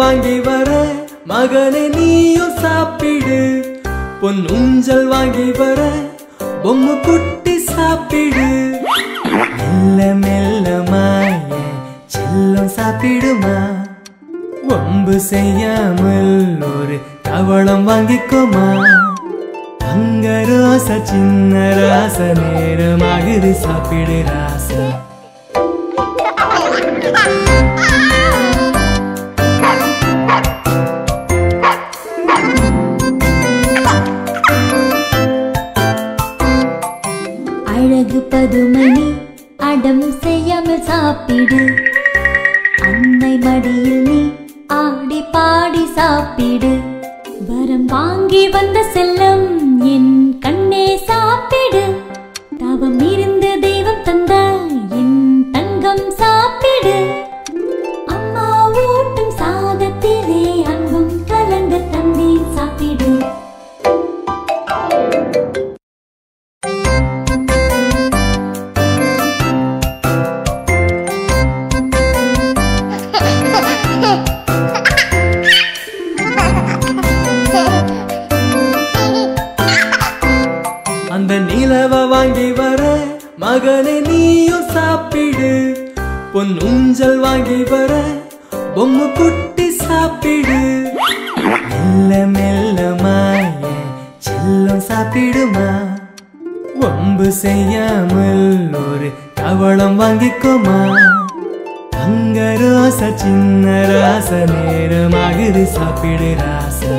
வாங்கி வர மகனே நீயும் சாப்பிடு பொன் ஊஞ்சல் வாங்கி வர பொம்மை குட்டி சாப்பிடு மெல்ல மெல்லமாய செல்லம் சாப்பிடுமா வம்பு செய்யாமல் ஒரு கவளம் வாங்கிக்கோமா தங்க ரோச சின்ன ராச நேரமாகுது சாப்பிடு ராசா அழகு பதுமணி அடம் செய்யாமல் சாப்பிடு அன்னை மடியில் நீ ஆடி பாடி சாப்பிடு வரம் வாங்கி வந்த செல்லம் என் கண்ணே சாப்பிடு தவம் இருந்து தெய்வம் தந்த என் தங்கம் சாப்பிடு அம்மா ஊட்டும் சாதத்திலே அன்பும் கலந்து தந்தேன் சாப்பிடு அந்த நிலவ வாங்கி வர மகனே நீயும் சாப்பிடு பொன் ஊஞ்சல் வாங்கி வர பொம்மை குட்டி சாப்பிடு மெல்ல மெல்லமாய செல்லம் சாப்பிடுமா வம்பு செய்யாமல் ஒரு கவளம் வாங்கிக்கோமா தங்க ரோச சின்ன ராச நேரமாகுது சாப்பிடு ராசா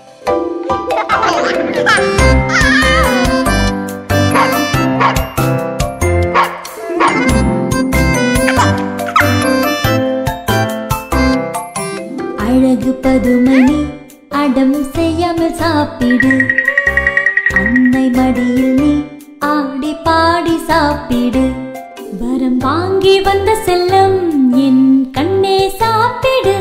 அழகு பதுமணி அடம் செய்யாமல் சாப்பிடு அன்னை மடியில் நீ ஆடி பாடி சாப்பிடு வரம் வாங்கி வந்த செல்லம் என் கண்ணே சாப்பிடு